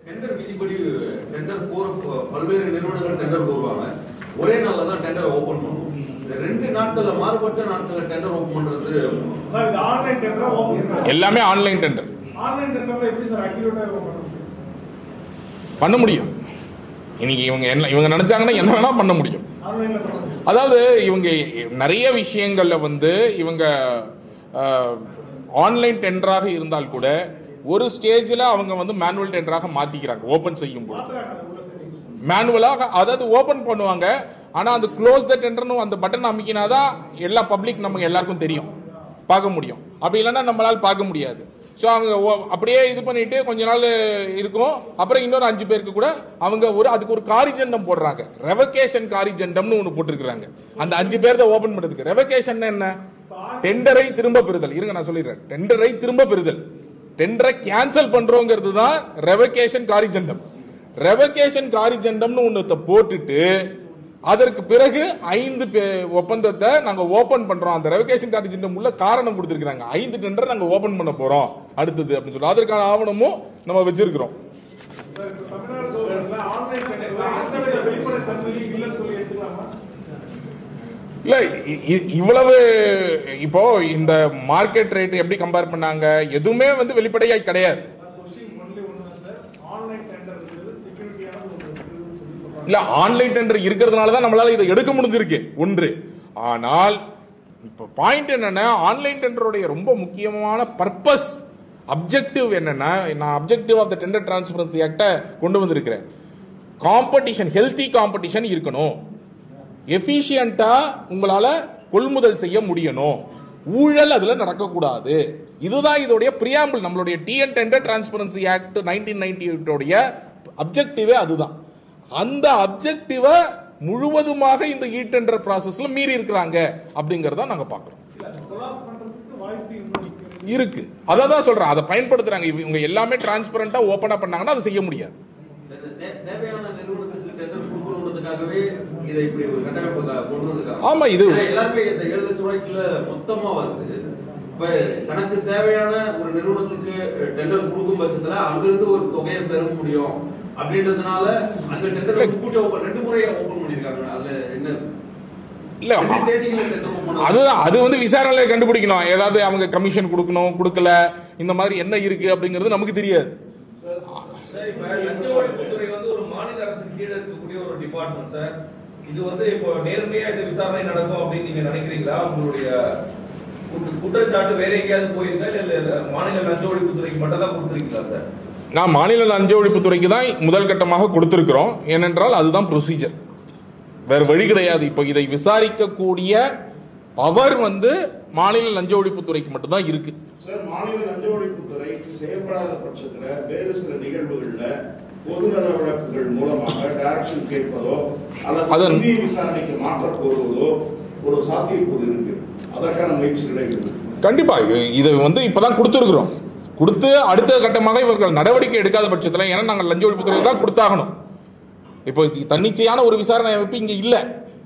Tender விதிப்படி tender போற ப- பல்வேறு நிறுவனங்கள் டெண்டர் போடுவாங்க ஒரே நாள்ல தான் டெண்டர் ஓபன் பண்ணுவோம் இந்த ரெண்டு நாட்கள்ல மாறுபட்ட நாட்கள்ல டெண்டர் ஓபன் பண்றது சார் இது ஆன்லைன் டெண்டரா ஓபன் எல்லாமே ஆன்லைன் டெண்டர் ஆன்லைன் டெண்டர்ல எப்படி சார் அக்யூரேட்டா பண்ண முடியும் பண்ண முடியும் இன்னைக்கு இவங்க என்ன இவங்க நினைச்சாங்கன்னா என்ன வேணா பண்ண முடியும் ஆன்லைன்ல பண்ண முடியும் அதாவது இவங்க நிறைய விஷயங்கள்ல வந்து இவங்க ஆன்லைன் டெண்டராக இருந்தால் கூட ஒரு ஸ்டேஜில் அவங்க வந்து மேனுவல் டெண்டராக மாத்திக்கிறாங்க ஓபன் செய்யும் போது மாத்துறாங்க அது உள்ள settings. மேனுவலாக அதாவது ஓபன் பண்ணுவாங்க ஆனா அந்த க்ளோஸ் த டெண்டர்னு அந்த பட்டன் அமைக்கினாதான் எல்லா பப்ளிக் நமக்கு எல்லாருக்கும் தெரியும் பார்க்க முடியும் அப்படி இல்லைன்னா நம்மளால பார்க்க முடியாது ஸோ அவங்க ஓ- அப்படியே இது பண்ணிட்டு கொஞ்ச நாள் இருக்கும் அப்புறம் இன்னொரு அஞ்சு பேருக்கு கூட அவங்க ஒரு அதுக்கு ஒரு காரிஜெண்டம் போடுறாங்க ரெவகேஷன் காரிஜெண்டம்னு ஒன்று போட்டிருக்கிறாங்க அந்த அஞ்சு பேர் தான் ஓபன் பண்ணுறதுக்கு ரெவகேஷன் என்ன டெண்டரை திரும்ப பெறுதல் இருங்க நான் சொல்லிடுறேன் டெண்டரை திரும்ப பெறுதல் டெண்டரை கேன்சல் பண்றோங்கிறது தான் ரெவகேஷன் காரிஜெண்டம் ரெவகேஷன் காரிஜெண்டம்னு ஒன்னத்தை போட்டுட்டு அதற்கு பிறகு ஐந்து பே- ஒப்பந்தத்தை நாங்க ஓபன் பண்றோம் அந்த ரெவகேஷன் காரிஜெண்டம் உள்ள காரணம் கொடுத்திருக்காங்க ஐந்து டெண்டர் நாங்க ஓபன் பண்ண போறோம் அடுத்தது அப்படின்னு சொல்லி அதற்கான ஆவணமும் நம்ம வச்சிருக்கிறோம் சார் இப்ப தமிழ்நாடு கவர்மெண்ட்ல ஆன்லைன் டெண்டர்ல எந்த வித வெளிப்படை தன்மையும் இல்லைன்னு சொல்லி எடுத்துக்கலாமா இல்ல இ- இ- இவ்வளவு இப்போ இந்த மார்க்கெட் ரேட் எப்படி கம்பேர் பண்ணாங்க எதுவுமே வந்து வெளிப்படையாய் கிடையாது சார் கொஸ்டின் ஒன்லி ஒன்று சார் ஆன்லைன் டெண்டர்ங்கிறது செக்யூரிட்டியான ஒரு இருக்குதுன்னு சொல்லி சொல்றாங்க இல்ல ஆன்லைன் டெண்டர் இருக்கிறதுனால தான் நம்மளால இதை எடுக்க முடிஞ்சிருக்கு ஒன்று ஆனால் இப்ப பாயிண்ட் என்னன்னா ஆன்லைன் டெண்டருடைய ரொம்ப முக்கியமான பர்பஸ் அப்ஜெக்டிவ் என்னன்னா நான் objective of the tender transparency act கொண்டு வந்திருக்கிறேன் காம்படிஷன் ஹெல்த்தி காம்படிஷன் இருக்கணும் எஃபிஷியண்டா உங்களால கொள்முதல் செய்ய முடியணும் ஊழல் அதுல நடக்கக்கூடாது இதுதான் இதோடைய பிரியாம்பிள் நம்மளுடைய TN tender transparency act nineteen ninety எயிட்டோடைய அப்ஜெக்டிவே அதுதான் அந்த அப்ஜெக்டிவை முழுவதுமாக இந்த இ டெண்டர் ப்ராசஸ்ல மீறி இருக்கிறாங்க அப்படிங்கறத நாங்க பாக்குறோம் கொலாப் பண்றதுக்கு வாய்ப்பு இருக்கு இருக்கு அதை தான் சொல்றேன் அதை பயன்படுத்துறாங்க இவங்க எல்லாமே டிரான்ஸ்பரண்டா ஓபனா பண்ணாங்கன்னா அதை செய்ய முடியாது இந்த தே- தேவையான நிறுவனத்துக்கு டெண்டர் கொடுக்கணுன்றதுக்காகவே இதை இப்படி ஒரு கட்டமைப்பு க- கொண்டு வந்திருக்காங்க ஆமா, இது- ஏன்னா எல்லாருமே இந்த ஏழு லட்சம் ரூபாய்க்குள்ள மொத்தமா வருது இப்ப தனக்கு தேவையான ஒரு நிறுவனத்துக்கு டெண்டர் கொடுக்கும் பட்சத்துல அங்கிருந்து ஒரு தொகையை பெற முடியும் அப்படின்றதுனால அந்த டெண்டர் கூட்டி open- ரெண்டு முறையா ஓபன் பண்ணிருக்காங்க அதுல என்ன இல்ல ரெண்டு தேதிகளை டெண்டர் ஓபன் அது அது வந்து விசாரணையில கண்டுபிடிக்கணும் ஏதாவது அவங்க கமிஷன் கொடுக்கணும் கொடுக்கல இந்த மாதிரி என்ன இருக்கு அப்படிங்கிறது நமக்கு தெரியாது சார் இப்ப லஞ்ச ஒழிப்புத்துறை வந்து ஒரு மாநில அரசின் கீழ இருக்கக்கூடிய ஒரு டிபார்ட்மெண்ட் சார் இது வந்து இப்போ நேர்மையா இந்த விசாரணை நடக்கும் அப்படின்னு நீங்க நினைக்கிறீங்களா உங்களுடைய குற்ற- குற்றச்சாட்டு வேற எங்கேயாவது போயிருக்கா இல்ல இல்ல மாநில லஞ்ச ஒழிப்புத்துறைக்கு மட்டும் தான் கொடுத்துருக்கீங்களா சார் நான் மாநில லஞ்ச ஒழிப்புத்துறைக்கு தான் முதல் கட்டமாக கொடுத்திருக்கிறோம் ஏனென்றால் அதுதான் ப்ரொசீஜர் வேற வழி கிடையாது இப்போ இதை விசாரிக்கக்கூடிய பவர் வந்து மாநில லஞ்ச ஒழிப்புத்துறைக்கு மட்டும்தான் இருக்கு சார் மாநில லஞ்ச ஒழிப்புத்துறை செயல்படாத பட்சத்துல வேறு சில நிகழ்வுகள்ல பொதுநல வழக்குகள் மூலமாக டைரக்ஷன் கேட்பதோ அல்லது அதன்- சிபிஐ விசாரணைக்கு மாற்ற கோருவதோ ஒரு சாத்தியக்கூறு இருக்கு அதற்கான முயற்சிகளை இருக்கு கண்டிப்பா இது- இது வந்து இப்பதான் கொடுத்துருக்கிறோம் கொடுத்து அடுத்த கட்டமாக இவர்கள் நடவடிக்கை எடுக்காத பட்சத்தில் ஏன்னா நாங்கள் லஞ்ச ஒழிப்புத்துறை தான் கொடுத்தாகணும் இப்போ இது தன்னிச்சையான ஒரு விசாரணை அமைப்பு இங்க இல்ல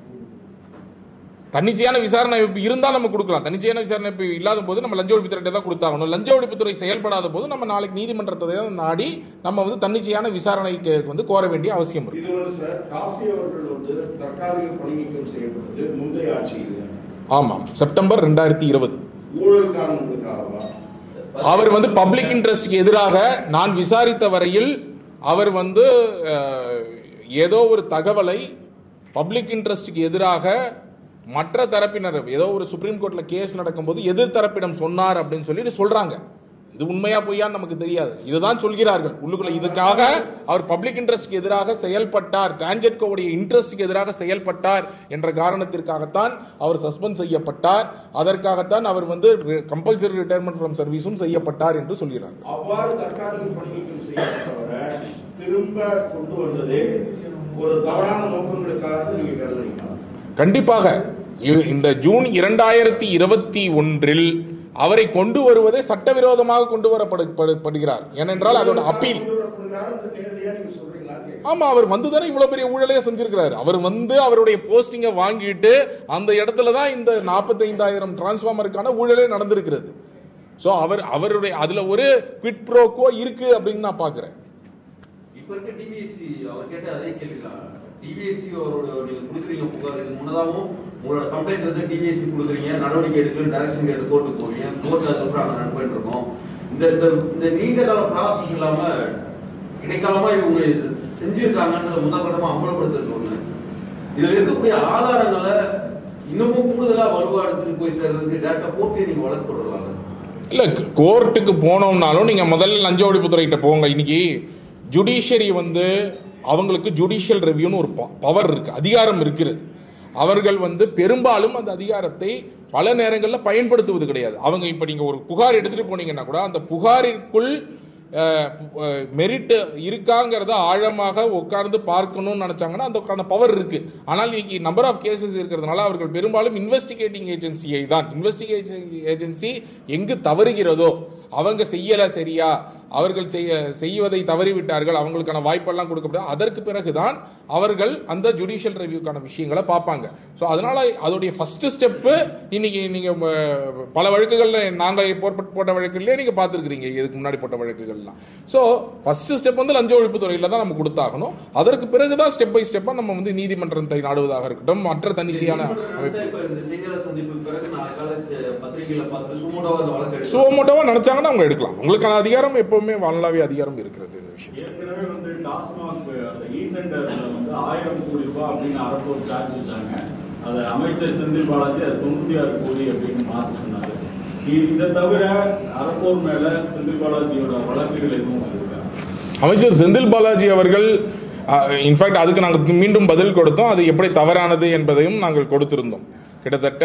தன்னிச்சையான விசாரணை அமைப்பு இருந்தால் நம்ம கொடுக்கலாம் தன்னிச்சையான விசாரணை அமைப்பு இல்லாத போது நம்ம லஞ்ச ஒழிப்புத்துறை தான் கொடுத்தாகணும் லஞ்ச ஒழிப்புத்துறை செயல்படாத போது நம்ம நாளைக்கு நீதிமன்றத்தை தான் நாடி நம்ம வந்து தன்னிச்சையான விசாரணைக்கு வந்து கோர வேண்டிய அவசியம் இருக்கு இது வந்து சார் காசி அவர்கள் வந்து தற்காலிக பணி நீக்கம் செய்யப்பட்டது முந்தைய ஆட்சியில் ஆமாம் செப்டம்பர் ரெண்டாயிரத்தி இருபது ஊழல் காரணங்களுக்காகவா அவர் வந்து பப்ளிக் இன்ட்ரெஸ்ட்க்கு எதிராக நான் விசாரித்த வரையில் அவர் வந்து அஹ், ஏதோ ஒரு தகவலை பப்ளிக் இன்ட்ரெஸ்ட்க்கு எதிராக மற்ற தரப்பினர் ஏதோ ஒரு சுப்ரீம் கோர்ட்ல கேஸ் நடக்கும்போது எதிர் தரப்பிடம் சொன்னார் அப்படின்னு சொல்லிட்டு சொல்றாங்க இது உண்மையா பொய்யான்னு நமக்கு தெரியாது இதுதான் சொல்கிறார்கள் உள்ளுக்குள்ள இதுக்காக அவர் பப்ளிக் இன்ட்ரெஸ்ட்க்கு எதிராக செயல்பட்டார் டான்ஜெட்கோவுடைய இன்ட்ரெஸ்ட்க்கு எதிராக செயல்பட்டார் என்ற காரணத்திற்காகத்தான் அவர் சஸ்பெண்ட் செய்யப்பட்டார் அதற்காகத்தான் அவர் வந்து கம்பல்சரி ரிட்டையர்மெண்ட் ஃப்ரம் சர்வீஸும் செய்யப்பட்டார் என்று சொல்கிறார்கள் அவ்வாறு தற்காலிக பணி நீக்கம் செய்யப்பட்டவரை திரும்ப கொண்டு வந்ததே ஒரு தவறான நோக்கங்களுக்காக நீங்க கருதுறீங்களா கண்டிப்பாக இ- இந்த ஜூன் இரண்டாயிரத்தி இருபத்தி ஒன்றில் அவரை கொண்டு வருவதே சட்டவிரோதமாக கொண்டு வரப்படுகிறார் ஏனென்றால் அதோட அப்பீல் கொண்டு வரப்படுகிறாரு என்று நேரடியா நீங்க சொல்றீங்களான்னு கேட்கிறேன். ஆமா அவர் வந்து தானே இவ்வளவு பெரிய ஊழலே செஞ்சிருக்கிறாரு அவர் வந்து அவருடைய போஸ்டிங்கை வாங்கிட்டு அந்த இடத்துல தான் இந்த நாற்பத்தைந்தாயிரம் டிரான்ஸ்ஃபார்மருக்கான ஊழலே நடந்திருக்கிறது சோ அவர் அவருடைய அதுல ஒரு குவிட் ப்ரோக்கோ இருக்கு அப்படின்னு நான் பாக்குறேன் இப்ப இருக்க டிபிஎஸ்சி அவர் கேட்ட அதே கேள்விதான் டிபிஎஸ்சி அவரோட நீங்க கொடுக்குறீங்க புகார் இதுக்கு முன்னதாகவும் உங்களோட கம்ப்ளைண்ட் வந்து டிபிஎஸ்சி கொடுக்குறீங்க நடவடிக்கை எடுக்கல டைரக்ஷன் கேட்டு கோர்ட்டுக்கு போவீங்க கோர்ட் அதுக்கப்புறம் நாங்கள் ரன் பண்ணிட்டு இருக்கோம் இந்த இந்த இந்த நீண்ட கால ப்ராசஸ் இல்லாம இடைக்காலமா இவங்க இது செஞ்சிருக்காங்கன்றத முதற்கட்டமா அம்பலப்படுத்துறது ஒண்ணு இதுல இருக்கக்கூடிய ஆதாரங்களை இன்னமும் கூடுதலா வலுவா எடுத்துட்டு போய் சேர்றதுக்கு டேரக்டா போட்டு நீங்க வழக்கு போடலாம் இல்ல கோர்ட்டுக்கு போனோம்னாலும் நீங்க முதல்ல லஞ்ச ஒழிப்புத்துறைகிட்ட போங்க இன்னைக்கு ஜுடிஷியரி வந்து அவங்களுக்கு ஜுடிஷியல் ரெவியூன்னு ஒரு பவர் இருக்கு அதிகாரம் இருக்கிறது அவர்கள் வந்து பெரும்பாலும் அந்த அதிகாரத்தை பல நேரங்களில் பயன்படுத்துவது கிடையாது அவங்க இப்ப நீங்க ஒரு புகார் எடுத்துட்டு போனீங்கன்னா கூட அந்த புகாரிற்குள் மெரிட் இருக்காங்கிறத ஆழமாக உட்கார்ந்து பார்க்கணும்னு நினைச்சாங்கன்னா அதுக்கான பவர் இருக்கு ஆனால் இன்னைக்கு நம்பர் ஆஃப் கேசஸ் இருக்கிறதுனால அவர்கள் பெரும்பாலும் இன்வெஸ்டிகேட்டிங் ஏஜென்சியை தான் இன்வெஸ்டிகேஷன் ஏஜென்சி எங்கு தவறுகிறதோ அவங்க செய்யல சரியா அவர்கள் செய்ய செய்வதை தவறிவிட்டார்கள் அவங்களுக்கான வாய்ப்பெல்லாம் கொடுக்கப்படும் அதற்கு பிறகுதான் அவர்கள் அந்த ஜுடிஷியல் ரிவ்யூக்கான விஷயங்களை பார்ப்பாங்க ஸோ அதனால அதோடைய ஃபர்ஸ்ட் ஸ்டெப்பு இன்னைக்கு நீங்க அஹ், பல வழக்குகள்ல நாங்க போட்ட போட்ட வழக்குகளே நீங்க பார்த்துருக்கீங்க இதுக்கு முன்னாடி போட்ட வழக்குகள்லாம் ஸோ ஃபர்ஸ்ட் ஸ்டெப் வந்து லஞ்ச ஒழிப்பு துறையில தான் நம்ம கொடுத்தாகணும் அதற்கு பிறகுதான் ஸ்டெப் பை ஸ்டெப்பா நம்ம வந்து நீதிமன்றத்தை நாடுவதாக இருக்கட்டும் மற்ற தன்னிச்சையான அமைப்பு இப்ப இந்த செய்தியாளர் சந்திப்புக்கு பிறகு நாளை காலை செ- பத்திரிகையில பார்த்து சுமோட்டோவா அந்த வழக்கு எடுக்கலாம். சுவமோட்டோவா நினைச்சாங்கன்னா அவங்க எடுக்கலாம் உங்களுக்கான அதிகாரம் எப்பவுமே வானலாவே அதிகாரம் இருக்கிறது இந்த விஷயம் ஏற்கனவே வந்து டாஸ்மாக் அந்த இ டெண்டர்ல வந்து ஆயிரம் கோடி ரூபாய் அப்படின்னு அரப்போர் சார்ஜ் வச்சாங்க அதை அமைச்சர் செந்தில் பாலாஜி அது தொண்ணூத்தி ஆறு கோடி அப்படின்னு மாற்றி சொன்னாரு இது இதை தவிர அரப்போர் மேல செந்தில் பாலாஜியோட வழக்குகள் எதுவும் இருக்கா அமைச்சர் செந்தில் பாலாஜி அவர்கள் இன்ஃபேக்ட் அதுக்கு நாங்கள் மீண்டும் பதில் கொடுத்தோம் அது எப்படி தவறானது என்பதையும் நாங்கள் கொடுத்திருந்தோம் கிட்டத்தட்ட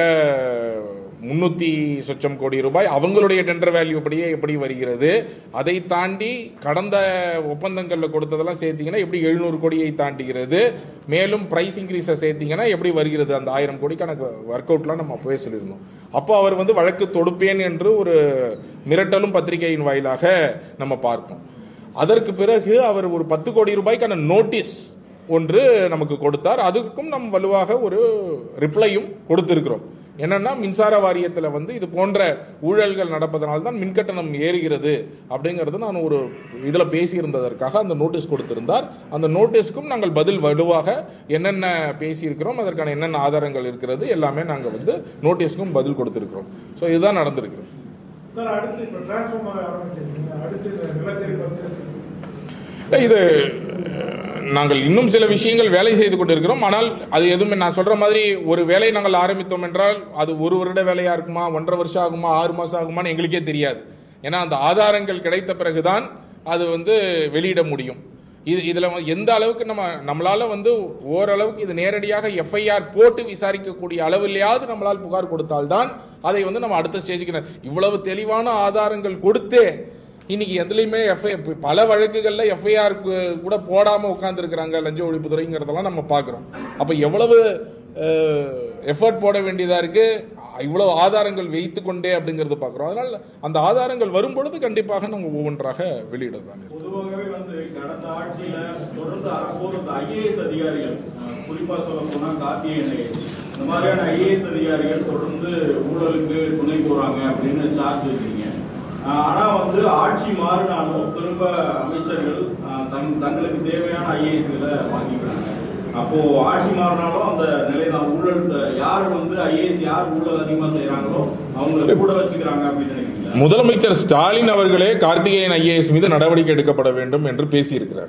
முன்னூத்தி சொச்சம் கோடி ரூபாய் அவங்களுடைய டெண்டர் வேல்யூ படியே எப்படி வருகிறது அதை தாண்டி கடந்த ஒப்பந்தங்கள்ல கொடுத்ததெல்லாம் சேர்த்தீங்கன்னா எப்படி எழுநூறு கோடியை தாண்டுகிறது மேலும் பிரைஸ் இன்க்ரீஸை சேர்த்தீங்கன்னா எப்படி வருகிறது அந்த ஆயிரம் கோடிக்கான ஒர்க் அவுட்லாம் நம்ம அப்பவே சொல்லியிருந்தோம் அப்போ அவர் வந்து வழக்கு தொடுப்பேன் என்று ஒரு மிரட்டலும் பத்திரிகையின் வாயிலாக நம்ம பார்த்தோம் அதற்கு பிறகு அவர் ஒரு பத்து கோடி ரூபாய்க்கான நோட்டீஸ் ஒன்று நமக்கு கொடுத்தார் அதுக்கும் நம் வலுவாக ஒரு ரிப்ளையும் கொடுத்திருக்கிறோம் என்னன்னா மின்சார வாரியத்தில் வந்து இது போன்ற ஊழல்கள் நடப்பதனால தான் மின்கட்டணம் ஏறுகிறது அப்படிங்கிறது நான் ஒரு இதில் பேசியிருந்ததற்காக அந்த நோட்டீஸ் கொடுத்திருந்தார் அந்த நோட்டீஸ்க்கும் நாங்கள் பதில் வலுவாக என்னென்ன பேசியிருக்கிறோம் அதற்கான என்னென்ன ஆதாரங்கள் இருக்கிறது எல்லாமே நாங்கள் வந்து நோட்டீஸ்க்கும் பதில் கொடுத்திருக்கிறோம் ஸோ இதுதான் நடந்திருக்கிறது சார் அடுத்து இப்ப டிரான்ஸ்ஃபார்மர் ஆரம்பிச்சிருக்கீங்க அடுத்து இந்த நிலக்கரி பர்ச்சேஸ் இது அஹ், நாங்கள் இன்னும் சில விஷயங்கள் வேலை செய்து கொண்டிருக்கிறோம் ஆனால் அது எதுவுமே நான் சொல்ற மாதிரி ஒரு வேலை நாங்கள் ஆரம்பித்தோம் என்றால் அது ஒரு வருட வேலையா இருக்குமா ஒன்றரை வருஷம் ஆகுமா ஆறு மாசம் ஆகுமான்னு எங்களுக்கே தெரியாது ஏன்னா அந்த ஆதாரங்கள் கிடைத்த பிறகுதான் அது வந்து வெளியிட முடியும் இது இதுல வந்து எந்த அளவுக்கு நம்ம நம்மளால வந்து ஓரளவுக்கு இது நேரடியாக எஃப்ஐஆர் போட்டு விசாரிக்கக்கூடிய அளவிலேயாவது நம்மளால் புகார் கொடுத்தால்தான் அதை வந்து நம்ம அடுத்த ஸ்டேஜுக்கு ந- இவ்வளவு தெளிவான ஆதாரங்கள் கொடுத்தே இன்னைக்கு எதுலையுமே எஃப்ஐ பல வழக்குகள்ல எஃப்ஐஆர் கூட போடாம உட்கார்ந்துருக்கிறாங்க லஞ்ச ஒழிப்புத்துறைங்கிறதெல்லாம் நம்ம பார்க்கிறோம் அப்ப எவ்வளவு எஃபர்ட் போட வேண்டியதா இருக்கு இவ்வளவு ஆதாரங்கள் வைத்து கொண்டே அப்படிங்கறது பார்க்கிறோம் அதனால அந்த ஆதாரங்கள் வரும் பொழுது கண்டிப்பாக நம்ம ஒவ்வொன்றாக வெளியிடலாம் பொதுவாகவே வந்து கடந்த ஆட்சியில தொடர்ந்து அறப்போர் இந்த ஐஏஎஸ் அதிகாரிகள் அஹ், குறிப்பா சொல்ல போனா கார்த்திகேயன் ஐஏஎஸ் இந்த மாதிரியான ஐஏஎஸ் அதிகாரிகள் தொடர்ந்து ஊழலுக்கு துணை போறாங்க அப்படின்னு சார்ஜ் இருக்கீங்க அஹ், ஆனா வந்து ஆட்சி மாறினாலும் திரும்ப அமைச்சர்கள் அஹ், தங்- தங்களுக்கு தேவையான ஐஏஎஸ்களை வாங்கிக்கிறாங்க அப்போ ஆட்சி மாறினாலும் அந்த நிலை தான் ஊழல் த- யார் வந்து ஐஏஎஸ் யார் ஊழல் அதிகமா செய்யறாங்களோ அவங்களை கூட வச்சுக்கிறாங்க அப்படின்னு நினைக்கிறீங்களா முதலமைச்சர் ஸ்டாலின் அவர்களே கார்த்திகேயன் ஐஏஎஸ் மீது நடவடிக்கை எடுக்கப்பட வேண்டும் என்று பேசியிருக்கிறார்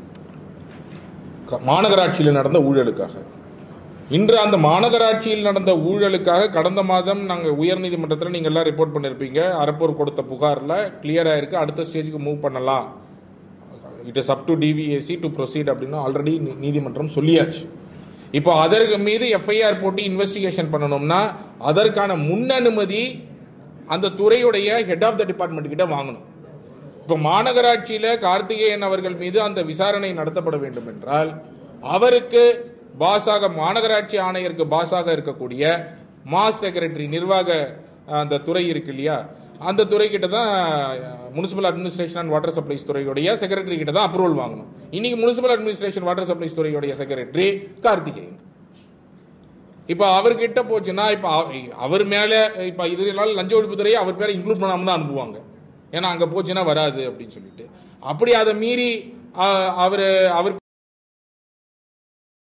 க- மாநகராட்சியில் நடந்த ஊழலுக்காக இன்று அந்த மாநகராட்சியில் நடந்த ஊழலுக்காக கடந்த மாதம் நாங்கள் உயர்நீதிமன்றத்தில் நீங்கள் எல்லாம் ரிப்போர்ட் பண்ணியிருப்பீங்க அரப்பூர் கொடுத்த புகாரில் கிளியராக இருக்கு அடுத்த ஸ்டேஜுக்கு மூவ் பண்ணலாம் it is up to TVSC to proceed அப்படின்னு ஆல்ரெடி நீதிமன்றம் சொல்லியாச்சு இப்போ அதற்கு மீது எஃப்ஐஆர் போட்டு இன்வெஸ்டிகேஷன் பண்ணணும்னா அதற்கான முன் அனுமதி அந்த துறையுடைய ஹெட் ஆஃப் த டிபார்ட்மெண்ட் கிட்ட வாங்கணும் இப்போ மாநகராட்சியில கார்த்திகேயன் அவர்கள் மீது அந்த விசாரணை நடத்தப்பட வேண்டும் என்றால் அவருக்கு பாஸாக மாநகராட்சி ஆணையருக்கு பாஸாக இருக்கக்கூடிய மாஸ் செக்ரட்டரி நிர்வாக அஹ், அந்த துறை இருக்கு இல்லையா அந்த துறை கிட்ட தான் municipal administration and water supplies துறையுடைய செக்ரட்டரி கிட்ட தான் அப்ரூவல் வாங்கணும் இன்னைக்கு முனிசிபல் அட்மினிஸ்ட்ரேஷன் வாட்டர் சப்ளைஸ் துறையுடைய செக்ரட்டரி கார்த்திகேயன் இப்ப அவர்கிட்ட போச்சுன்னா இப்ப அவ- அவர் மேல இப்ப இதனால லஞ்ச ஒழிப்புத்துறையை அவர் பேரை இன்க்ளூட் பண்ணாம தான் அனுப்புவாங்க ஏன்னா அங்க போச்சுன்னா வராது அப்படின்னு சொல்லிட்டு அப்படி அதை மீறி அவர் அவர்